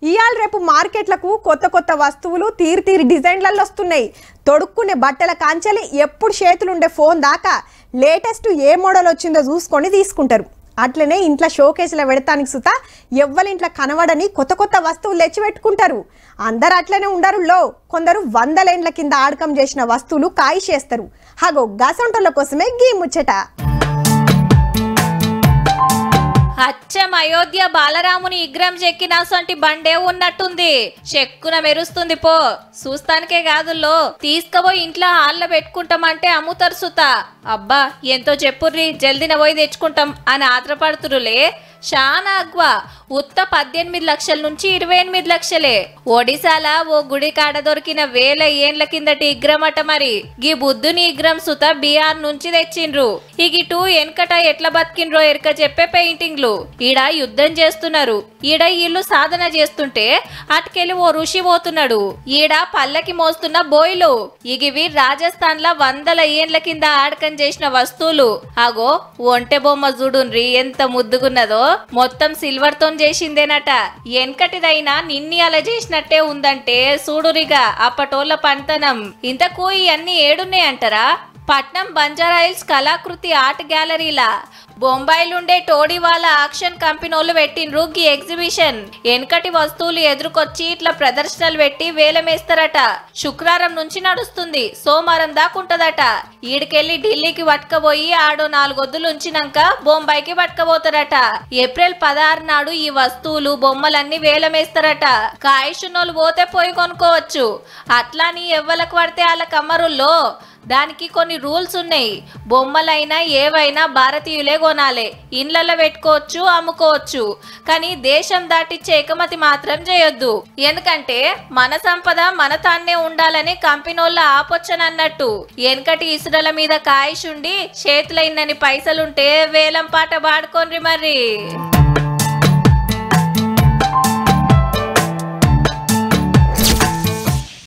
ఇవాళ రేపు మార్కెట్లకు కొత్త కొత్త వస్తువులు తీరు తీరు డిజైన్లలో వస్తున్నాయి తొడుక్కునే బట్టల కాంచెలి ఎప్పుడు చేతులుండే ఫోన్ దాకా లేటెస్ట్ ఏ మోడల్ వచ్చిందో చూసుకొని తీసుకుంటారు అట్లనే ఇంట్లో షోకేసులో పెడతానికి సుత ఎవ్వరింట్లో కనబడని కొత్త కొత్త వస్తువులు తెచ్చి పెట్టుకుంటారు అందరు అట్లనే ఉండరు లో కొందరు వందలేండ్ల కింద ఆడకం చేసిన వస్తువులు కాయి చేస్తారు హగో గసంటోళ్ళ కోసమే గీ ముచ్చట అచ్చం అయోధ్య బాలరాముని విగ్రహం చెక్కిన సొంటి బండే ఉన్నట్టుంది చెక్కున మెరుస్తుంది పో చూస్తానికే కాదుల్లో తీసుకుపోయి ఇంట్లో హాల్లో పెట్టుకుంటామంటే అమ్ముతారు సుత అబ్బా ఎంతో చెప్పుర్రి జల్దిన పోయి తెచ్చుకుంటాం అని ఆత్రపడుతురులే చాలా అగ్వా ఉత్త పద్దెనిమిది లక్షల నుంచి ఇరవై ఎనిమిది లక్షలే ఒడిశాల ఓ గుడి కాడ దొరికిన వేల ఏండ్ల కిందటి ఇగ్రమట మరి గీ బుద్ధుని ఇగ్రం సుత బీహార్ నుంచి తెచ్చిండ్రు ఈ గిటు వెనకట ఎట్లా బతికిండ్రో ఎరక చెప్పే పెయింటింగ్లు ఈడ యుద్ధం చేస్తున్నారు ఈడ ఇల్లు సాధన చేస్తుంటే అటుకెళ్ళి ఓ ఋషి పోతున్నాడు ఈడ పల్లకి మోస్తున్న బోయిలు ఇగివి రాజస్థాన్ ల వందల ఏండ్ల కింద ఆడకం చేసిన వస్తువులు అగో ఒంటె బొమ్మ చూడుండ్రి ఎంత ముద్దుగున్నదో మొత్తం సిల్వర్ తో చేసిందేనట వెనకటిదైనా నిన్ని అలా చేసినట్టే ఉందంటే చూడురిగా అప్పటోళ్ళ పంతనం ఇంతకు ఇవన్నీ ఏడున్నాయంటారా పట్నం బంజారా హిల్స్ కళాకృతి ఆర్ట్ గ్యాలరీలా బొంబాయిలుండే టోడీ వాళ్ళ ఆక్షన్ కంపెనీలు పెట్టిండ్రు గీ ఎగ్జిబిషన్ వెనకటి వస్తువులు ఎదురుకొచ్చి ఇట్లా ప్రదర్శనలు పెట్టి వేలమేస్తారట శుక్రవారం నుంచి నడుస్తుంది సోమవారం దాకా ఉంటదట ఈడికెళ్ళి ఢిల్లీకి పట్టుకపోయి ఆడో నాలుగొద్దులు ఉంచినాక బొంబాయికి పట్టుకపోతారట ఏప్రిల్ పదహారు నాడు ఈ వస్తువులు బొమ్మలన్నీ వేలమేస్తారట కాయుషున్నోళ్ళు పోతే పోయి కొనుక్కోవచ్చు అట్లాని ఎవ్వలకు పడితే వాళ్ళ కమ్మరుల్లో దానికి కొన్ని రూల్స్ ఉన్నాయి బొమ్మలైనా ఏవైనా భారతీయులే కొనాలి ఇండ్లలో పెట్టుకోవచ్చు అమ్ముకోవచ్చు కానీ దేశం దాటిచ్చే ఎగుమతి మాత్రం చేయొద్దు ఎందుకంటే మన సంపద మన తాన్నే ఉండాలని కంపెనీళ్ళ ఆపొచ్చనన్నట్టు వెనకటి ఇసురల మీద కాయిషుండి చేతులైనని పైసలుంటే వేలం పాట పాడుకోండి మరి